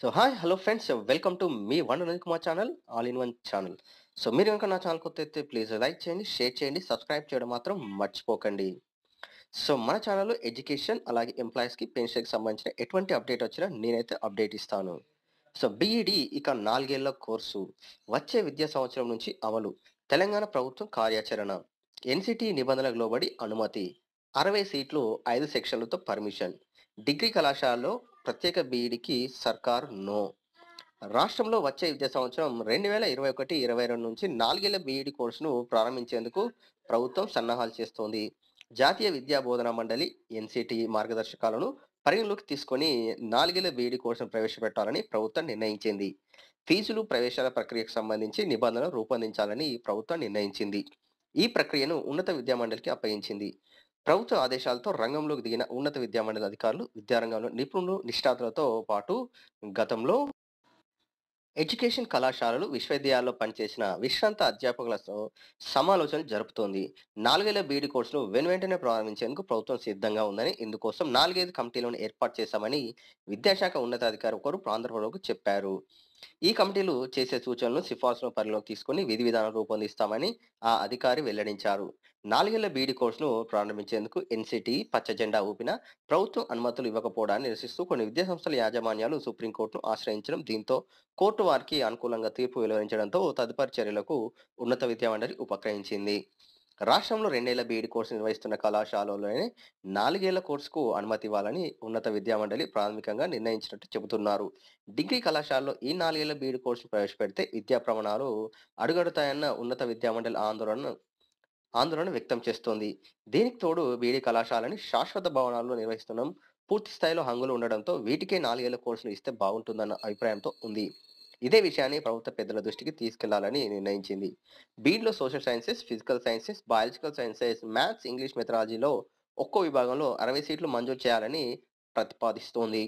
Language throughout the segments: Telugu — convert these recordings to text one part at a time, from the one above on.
so hi hello friends welcome to మీ one Anil Kumar channel all in one channel so మీరు కనుక నా ఛానల్ కొత్త అయితే ప్లీజ్ లైక్ చేయండి షేర్ చేయండి సబ్స్క్రైబ్ చేయడం మాత్రం మర్చిపోకండి సో మన ఛానల్లో ఎడ్యుకేషన్ అలాగే ఎంప్లాయీస్కి పెన్షన్కి సంబంధించిన ఎటువంటి అప్డేట్ వచ్చినా నేనైతే అప్డేట్ ఇస్తాను సో బీఈడి ఇక నాలుగేళ్ల కోర్సు వచ్చే విద్యా సంవత్సరం నుంచి అమలు తెలంగాణ ప్రభుత్వం కార్యాచరణ ఎన్సిటి నిబంధనలకు లోబడి అనుమతి అరవై సీట్లు ఐదు సెక్షన్లతో పర్మిషన్ డిగ్రీ కళాశాలలో ప్రత్యేక బీఈడికి సర్కార్ నో రాష్ట్రంలో వచ్చే విద్యా సంవత్సరం రెండు వేల ఇరవై ఒకటి ఇరవై రెండు నుంచి నాలుగేళ్ల బీఈడి కోర్సును ప్రారంభించేందుకు ప్రభుత్వం సన్నాహాలు చేస్తోంది జాతీయ విద్యా బోధనా మండలి ఎన్సిటి మార్గదర్శకాలను పరిగణలోకి తీసుకొని నాలుగేళ్ల బీఈడి కోర్సును ప్రవేశపెట్టాలని ప్రభుత్వం నిర్ణయించింది ఫీజులు ప్రవేశాల ప్రక్రియకు సంబంధించి నిబంధనలు రూపొందించాలని ప్రభుత్వం నిర్ణయించింది ఈ ప్రక్రియను ఉన్నత విద్యా మండలికి అప్పగించింది ప్రభుత్వ ఆదేశాలతో రంగంలోకి దిగిన ఉన్నత విద్యా మండలి అధికారులు విద్యారంగంలో నిపుణులు నిష్ణాతులతో పాటు గతంలో ఎడ్యుకేషన్ కళాశాలలు విశ్వవిద్యాలయాల్లో పనిచేసిన విశ్రాంత అధ్యాపకులతో సమాలోచనలు జరుపుతోంది నాలుగేళ్ల బీఈడి కోర్సును వెను వెంటనే ప్రారంభించేందుకు ప్రభుత్వం సిద్ధంగా ఉందని ఇందుకోసం నాలుగైదు కమిటీలను ఏర్పాటు చేశామని విద్యాశాఖ ఉన్నతాధికారి ఒకరు ఆంధ్రప్రదేశ్కు చెప్పారు ఈ కమిటీలు చేసే సూచనలు సిఫార్సులను పరిలోకి తీసుకుని విధి విధానం రూపొందిస్తామని ఆ అధికారి వెల్లడించారు నాలుగేళ్ల బీఈడి కోర్సును ప్రారంభించేందుకు ఎన్సిటి పచ్చ జెండా ఊపిన ప్రభుత్వం అనుమతులు ఇవ్వకపోవడాన్ని నిరసిస్తూ కొన్ని విద్యాసంస్థల యాజమాన్యాలు సుప్రీంకోర్టును ఆశ్రయించడం దీంతో కోర్టు వారికి అనుకూలంగా తీర్పు వెలువరించడంతో తదుపరి చర్యలకు ఉన్నత విద్యామండలి ఉపక్రమించింది రాష్ట్రంలో రెండేళ్ల బీఈడి కోర్సు నిర్వహిస్తున్న కళాశాలలోనే నాలుగేళ్ల కోర్సుకు అనుమతి ఇవ్వాలని ఉన్నత విద్యామండలి ప్రాథమికంగా నిర్ణయించినట్టు చెబుతున్నారు డిగ్రీ కళాశాలలో ఈ నాలుగేళ్ల బీఈడి కోర్సును ప్రవేశపెడితే విద్యా ప్రమాణాలు అడుగడుతాయన్న ఉన్నత విద్యామండలి ఆందోళన ఆందోళన వ్యక్తం చేస్తోంది దీనికి తోడు బీఈడి కళాశాలని శాశ్వత భవనాల్లో నిర్వహిస్తున్నాం పూర్తి స్థాయిలో హంగులు ఉండడంతో వీటికే నాలుగేళ్ల కోర్సులు ఇస్తే బాగుంటుందన్న అభిప్రాయంతో ఉంది ఇదే విషయాన్ని ప్రభుత్వ పెద్దల దృష్టికి తీసుకెళ్లాలని నిర్ణయించింది బీడ్లో social sciences physical sciences biological sciences maths English మెథడాలజీలో ఒక్కో విభాగంలో అరవై సీట్లు మంజూరు చేయాలని ప్రతిపాదిస్తోంది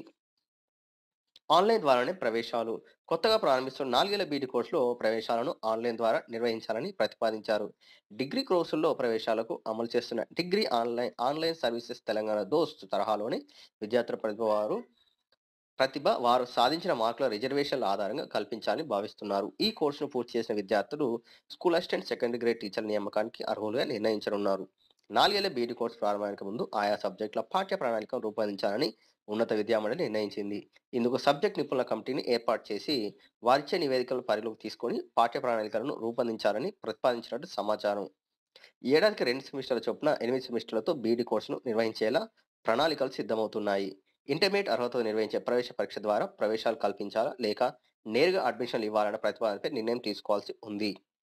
ఆన్లైన్ ద్వారానే ప్రవేశాలు కొత్తగా ప్రారంభిస్తున్న నాలుగేళ్ల బీటీ కోర్సులో ప్రవేశాలను ఆన్లైన్ ద్వారా నిర్వహించాలని ప్రతిపాదించారు డిగ్రీ కోర్సుల్లో ప్రవేశాలకు అమలు చేస్తున్న degree online online services Telangana DOST తరహాలోని విద్యార్థుల ప్రతిభ వారు ప్రతిభ వారు సాధించిన మార్కుల రిజర్వేషన్ల ఆధారంగా కల్పించాలని భావిస్తున్నారు ఈ కోర్సును పూర్తి చేసిన విద్యార్థులు school assistant secondary grade teacher నియామకానికి అర్హులుగా నిర్ణయించనున్నారు నాలుగేళ్ల బీఈడి కోర్సు ప్రారంభానికి ముందు ఆయా సబ్జెక్టుల పాఠ్య ప్రణాళికను రూపొందించాలని ఉన్నత విద్యామండలి నిర్ణయించింది ఇందుకు సబ్జెక్ట్ నిపుణుల కమిటీని ఏర్పాటు చేసి వారిచ్చే నివేదికలను పరిలోకి తీసుకొని పాఠ్య ప్రణాళికలను రూపొందించాలని ప్రతిపాదించినట్టు సమాచారం ఏడాదికి రెండు సెమిస్టర్ల చొప్పున ఎనిమిది సెమిస్టర్లతో బీఈడి కోర్సును నిర్వహించేలా ప్రణాళికలు సిద్ధమవుతున్నాయి ఇంటర్మీడియట్ అర్హతతో నిర్వహించే ప్రవేశ పరీక్ష ద్వారా ప్రవేశాలు కల్పించాలా లేక నేరుగా అడ్మిషన్లు ఇవ్వాలన్న ప్రతిపాదనపై నిర్ణయం తీసుకోవాల్సి ఉంది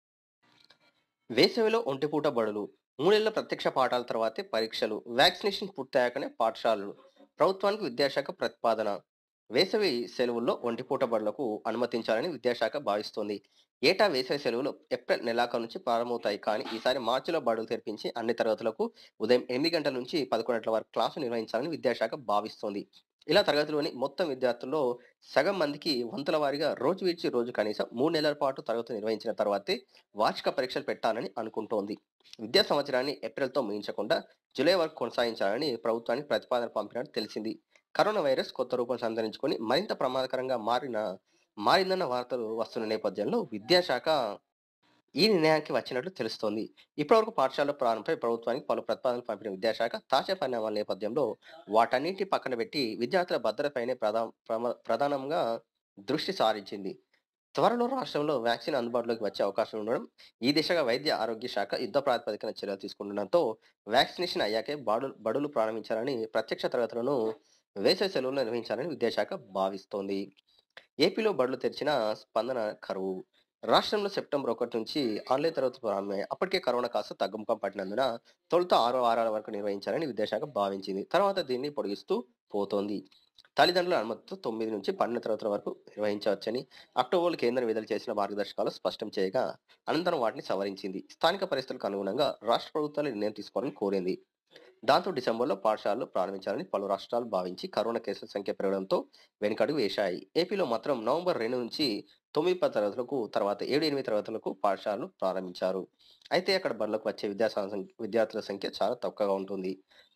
వేసవిలో ఒంటిపూట బడులు మూడేళ్ల ప్రత్యక్ష పాఠాల తర్వాతే పరీక్షలు వ్యాక్సినేషన్ పూర్తయ్యాకనే పాఠశాలలు ప్రభుత్వానికి విద్యాశాఖ ప్రతిపాదన వేసవి సెలవుల్లో ఒంటిపూట బడులకు అనుమతించాలని విద్యాశాఖ భావిస్తోంది ఏటా వేసవి సెలవులు ఏప్రిల్ నెలాఖరు నుంచి ప్రారంభమవుతాయి కానీ ఈసారి మార్చిలో బడులు తెరిపించి అన్ని తరగతులకు ఉదయం ఎనిమిది గంటల నుంచి పదకొండు గంటల వరకు క్లాసు నిర్వహించాలని విద్యాశాఖ భావిస్తోంది ఇలా తరగతిలోని మొత్తం విద్యార్థుల్లో సగం మందికి వంతుల వారీగా రోజు విడిచి రోజు కనీసం మూడు నెలల పాటు తరగతి నిర్వహించిన తర్వాతే వార్షిక పరీక్షలు పెట్టాలని అనుకుంటోంది విద్యా సంవత్సరాన్ని ఏప్రిల్తో ముగించకుండా జూలై వరకు కొనసాగించాలని ప్రభుత్వానికి ప్రతిపాదన పంపినట్టు తెలిసింది కరోనా వైరస్ కొత్త రూపం సంతరించుకొని మరింత ప్రమాదకరంగా మారిన మారిందన్న వార్తలు వస్తున్న నేపథ్యంలో విద్యాశాఖ ఈ నిర్ణయానికి వచ్చినట్లు తెలుస్తోంది ఇప్పటివరకు పాఠశాల ప్రారంభంపై ప్రభుత్వానికి పలు ప్రతిపాదనలు పంపిన విద్యాశాఖ తాజా పరిణామాల నేపథ్యంలో వాటన్నింటి పక్కన పెట్టి విద్యార్థుల భద్రతపైనే ప్రధా ప్రమ- ప్రధానంగా దృష్టి సారించింది త్వరలో రాష్ట్రంలో వ్యాక్సిన్ అందుబాటులోకి వచ్చే అవకాశం ఉండడం ఈ దిశగా వైద్య ఆరోగ్య శాఖ యుద్ధ ప్రాతిపదికన చర్యలు తీసుకుంటుండటంతో వ్యాక్సినేషన్ అయ్యాకే బడులు బడులు ప్రారంభించాలని ప్రత్యక్ష తరగతులను వేసవి సెలవులు నిర్వహించాలని విద్యాశాఖ భావిస్తోంది ఏపీలో బడులు తెరిచిన స్పందన కరువు రాష్ట్రంలో సెప్టెంబర్ ఒకటి నుంచి ఆన్లైన్ తరగతులు ప్రారంభమయ్యాయి అప్పటికే కరోనా కాస్త తగ్గుముఖం పట్టినందున తొలుత ఆరు వారాల వరకు నిర్వహించాలని విద్యాశాఖ భావించింది తర్వాత దీన్ని పొడిగిస్తూ పోతోంది తల్లిదండ్రుల అనుమతితో తొమ్మిది నుంచి పన్నెండు తరగతుల వరకు నిర్వహించవచ్చని అక్టోబర్లో కేంద్రం విడుదల చేసిన మార్గదర్శకాలు స్పష్టం చేయగా అనంతరం వాటిని సవరించింది స్థానిక పరిస్థితులకు అనుగుణంగా రాష్ట్ర ప్రభుత్వాలు నిర్ణయం తీసుకోవాలని కోరింది దాంతో డిసెంబర్లో పాఠశాలలు ప్రారంభించాలని పలు రాష్ట్రాలు భావించి కరోనా కేసుల సంఖ్య పెరగడంతో వెనుకడుగు వేశాయి ఏపీలో మాత్రం నవంబర్ రెండు నుంచి తొమ్మిది పది తరగతులకు తర్వాత ఏడు ఎనిమిది తరగతులకు పాఠశాలలు ప్రారంభించారు అయితే అక్కడ బడులకు వచ్చే విద్యా సం- విద్యార్థుల సంఖ్య చాలా తక్కువగా ఉంటుంది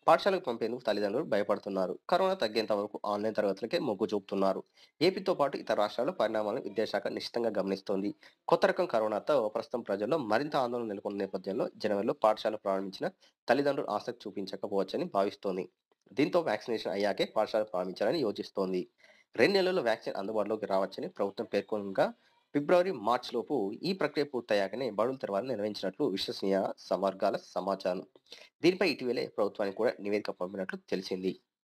పాఠశాలకు పంపేందుకు తల్లిదండ్రులు భయపడుతున్నారు కరోనా తగ్గేంత వరకు ఆన్లైన్ తరగతులకే మొగ్గు చూపుతున్నారు ఏపీతో పాటు ఇతర రాష్ట్రాల్లో పరిణామాలను విద్యాశాఖ నిశ్చితంగా గమనిస్తోంది కొత్త రకం కరోనాతో ప్రస్తుతం ప్రజల్లో మరింత ఆందోళన నెలకొన్న నేపథ్యంలో జనవరిలో పాఠశాల ప్రారంభించిన తల్లిదండ్రులు ఆసక్తి చూపించకపోవచ్చని భావిస్తోంది దీంతో వ్యాక్సినేషన్ అయ్యాకే పాఠశాల ప్రారంభించాలని యోచిస్తోంది రెండు నెలల్లో వ్యాక్సిన్ అందుబాటులోకి రావచ్చని ప్రభుత్వం పేర్కొనగా ఫిబ్రవరి మార్చ్ లోపు ఈ ప్రక్రియ పూర్తయ్యాకనే బడులు తెరవాలని నిర్వహించినట్లు విశ్వసనీయ వర్గాల సమాచారం దీనిపై ఇటీవలే ప్రభుత్వానికి కూడా నివేదిక పంపినట్లు తెలిసింది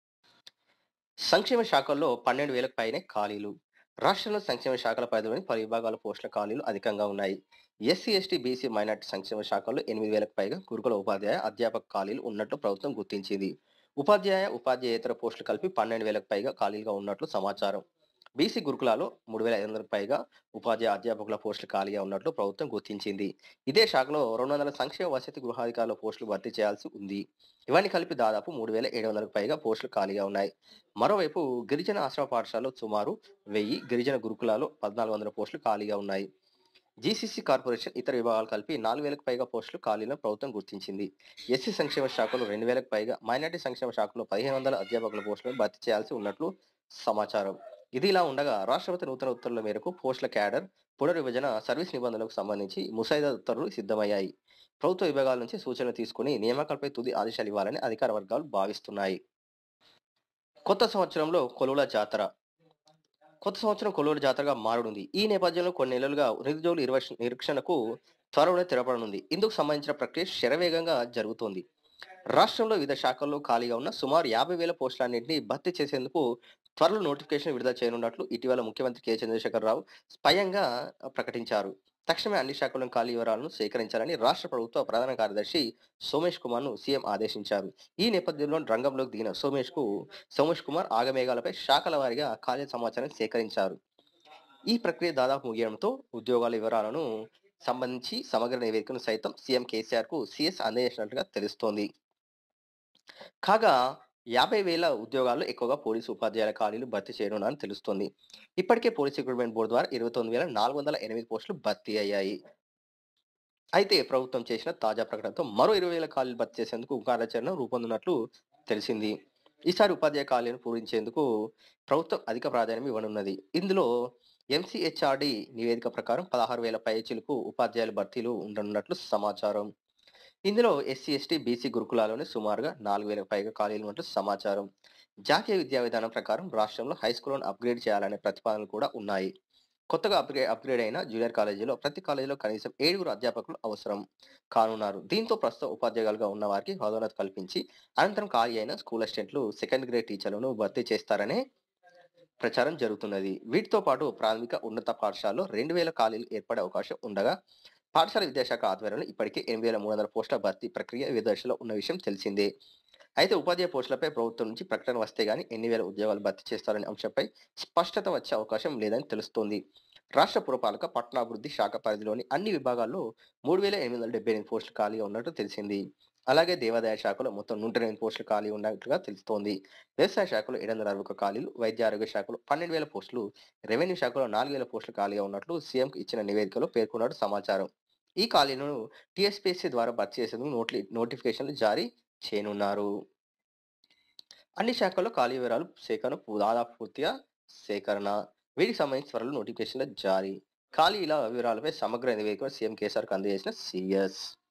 సంక్షేమ శాఖల్లో పన్నెండు వేలకు పైనే ఖాళీలు రాష్ట్రంలో సంక్షేమ శాఖల పరిధిలోని పలు విభాగాల పోస్టుల ఖాళీలు అధికంగా ఉన్నాయి ఎస్సీ ఎస్టీ బీసీ మైనార్టీ సంక్షేమ శాఖల్లో ఎనిమిది వేలకు పైగా గురుకుల ఉపాధ్యాయ అధ్యాపక ఖాళీలు ఉన్నట్లు ప్రభుత్వం గుర్తించింది ఉపాధ్యాయ ఉపాధ్యాయేతర పోస్టులు కలిపి పన్నెండు వేలకు పైగా ఖాళీలుగా ఉన్నట్లు సమాచారం బీసీ గురుకులాలో మూడు వేల ఐదు వందలకు పైగా ఉపాధ్యాయ అధ్యాపకుల పోస్టులు ఖాళీగా ఉన్నట్లు ప్రభుత్వం గుర్తించింది ఇదే శాఖలో రెండు వందల సంక్షేమ వసతి గృహాధికారుల పోస్టులు భర్తీ చేయాల్సి ఉంది ఇవన్నీ కలిపి దాదాపు మూడు వేల ఏడు వందలకు పైగా పోస్టులు ఖాళీగా ఉన్నాయి మరోవైపు గిరిజన ఆశ్రమ పాఠశాలలో సుమారు వెయ్యి గిరిజన గురుకులాలో పద్నాలుగు వందల పోస్టులు ఖాళీగా ఉన్నాయి జీసీసీ కార్పొరేషన్ ఇతర విభాగాలు కలిపి నాలుగు వేలకు పైగా పోస్టులు ఖాళీలను ప్రభుత్వం గుర్తించింది ఎస్సీ సంక్షేమ శాఖలో రెండు వేలకు పైగా మైనార్టీ సంక్షేమ శాఖలో పదిహేను వందల అధ్యాపకుల పోస్టులను భర్తీ చేయాల్సి ఉన్నట్లు సమాచారం ఇది ఇలా ఉండగా రాష్ట్రపతి నూతన ఉత్తర్వుల మేరకు పోస్టుల క్యాడర్ పునర్విభజన సర్వీస్ నిబంధనలకు సంబంధించి ముసాయిదా ఉత్తర్వులు సిద్ధమయ్యాయి ప్రభుత్వ విభాగాల నుంచి సూచనలు తీసుకుని నియామకాలపై తుది ఆదేశాలు ఇవ్వాలని అధికార వర్గాలు భావిస్తున్నాయి కొత్త సంవత్సరంలో కొలువుల జాతర కొత్త సంవత్సరం కొలువుల జాతరగా మారనుంది ఈ నేపథ్యంలో కొన్ని నెలలుగా నిరుద్యోగుల నిర్వక్ష- నిరీక్షణకు త్వరలోనే తెరపడనుంది ఇందుకు సంబంధించిన ప్రక్రియ శరవేగంగా జరుగుతోంది రాష్ట్రంలో వివిధ శాఖల్లో ఖాళీగా ఉన్న సుమారు యాభై వేల పోస్టులన్నింటినీ భర్తీ చేసేందుకు త్వరలో నోటిఫికేషన్ విడుదల చేయనున్నట్లు ఇటీవల ముఖ్యమంత్రి కె చంద్రశేఖర్ రావు స్వయంగా ప్రకటించారు తక్షణమే అన్ని శాఖల ఖాళీ వివరాలను సేకరించాలని రాష్ట్ర ప్రభుత్వ ప్రధాన కార్యదర్శి సోమేష్ కుమార్ ను సీఎం ఆదేశించారు ఈ నేపథ్యంలో రంగంలోకి దిగిన సోమేష్ కు సోమేష్ కుమార్ ఆగమేఘాలపై శాఖల వారీగా ఖాళీ సమాచారం సేకరించారు ఈ ప్రక్రియ దాదాపు ముగియడంతో ఉద్యోగాల వివరాలను సంబంధించి సమగ్ర నివేదికను సైతం సీఎం కేసీఆర్ కు సీఎస్ అందజేసినట్లుగా తెలుస్తోంది కాగా యాభై వేల ఉద్యోగాల్లో ఎక్కువగా పోలీసు ఉపాధ్యాయుల ఖాళీలు భర్తీ చేయనున్నారని తెలుస్తోంది ఇప్పటికే పోలీస్ రిక్రూట్మెంట్ బోర్డు ద్వారా ఇరవై తొమ్మిది వేల నాలుగు వందల ఎనిమిది పోస్టులు భర్తీ అయ్యాయి అయితే ప్రభుత్వం చేసిన తాజా ప్రకటనతో మరో ఇరవై వేల ఖాళీలు భర్తీ చేసేందుకు కార్యాచరణ రూపొందినట్లు తెలిసింది ఈసారి ఉపాధ్యాయ ఖాళీలను పూరించేందుకు ప్రభుత్వం అధిక ప్రాధాన్యం ఇవ్వనున్నది ఇందులో ఎంసీహెచ్ఆర్డి నివేదిక ప్రకారం పదహారు వేల పైచీలకు ఉపాధ్యాయుల భర్తీలు ఉండనున్నట్లు సమాచారం ఇందులో ఎస్సీ ఎస్టీ బీసీ గురుకులాలోనే సుమారుగా నాలుగు వేలకు పైగా ఖాళీలు ఉన్నట్లు సమాచారం జాతీయ విద్యా విధానం ప్రకారం రాష్ట్రంలో హై స్కూల్ను అప్గ్రేడ్ చేయాలనే ప్రతిపాదనలు కూడా ఉన్నాయి కొత్తగా అప్గ్రేడ్ అప్గ్రేడ్ అయిన జూనియర్ కాలేజీలో ప్రతి కాలేజీలో కనీసం ఏడుగురు అధ్యాపకులు అవసరం కానున్నారు దీంతో ప్రస్తుతం ఉపాధ్యాయులుగా ఉన్న వారికి పదోన్నతి కల్పించి అనంతరం ఖాళీ అయిన స్కూల్ అసిస్టెంట్లు సెకండ్ గ్రేడ్ టీచర్లను భర్తీ చేస్తారనే ప్రచారం జరుగుతున్నది వీటితో పాటు ప్రాథమిక ఉన్నత పాఠశాలలో రెండు వేల ఖాళీలు ఏర్పడే అవకాశం ఉండగా పాఠశాల విద్యాశాఖ ఆధ్వర్యంలో ఇప్పటికే ఎనిమిది వేల మూడు వందల పోస్టుల భర్తీ ప్రక్రియ వివిధ దశలో ఉన్న విషయం తెలిసిందే అయితే ఉపాధ్యాయ పోస్టులపై ప్రభుత్వం నుంచి ప్రకటన వస్తే గానీ ఎన్ని వేల ఉద్యోగాలు భర్తీ చేస్తారనే అంశంపై స్పష్టత వచ్చే అవకాశం లేదని తెలుస్తోంది రాష్ట్ర పురపాలక పట్టణాభివృద్ధి శాఖ పరిధిలోని అన్ని విభాగాల్లో మూడు వేల ఎనిమిది వందల డెబ్బై ఎనిమిది పోస్టులు ఖాళీగా ఉన్నట్టు తెలిసింది అలాగే దేవాదాయ శాఖలో మొత్తం నూట ఎనిమిది పోస్టులు ఖాళీ ఉన్నట్లుగా తెలుస్తోంది వ్యవసాయ శాఖలో ఏడు వందల అరవై ఒక ఖాళీలు వైద్య ఆరోగ్య శాఖలో పన్నెండు వేల పోస్టులు రెవెన్యూ శాఖలో నాలుగు వేల పోస్టులు ఖాళీగా ఉన్నట్లు సీఎంకు ఇచ్చిన నివేదికలో పేర్కొన్నట్టు సమాచారం ఈ ఖాళీలను టీఎస్పీఎస్సీ ద్వారా భర్తీ చేసేందుకు నోటి నోటిఫికేషన్లు జారీ చేయనున్నారు అన్ని శాఖల్లో ఖాళీ వివరాలు సేకరణ పూ- దాదాపు పూర్తిగా సేకరణ వీటికి సంబంధించి త్వరలో నోటిఫికేషన్ల జారీ ఖాళీల వివరాలపై సమగ్ర నివేదిక సీఎం కేసీఆర్కు అందజేసిన సీఎస్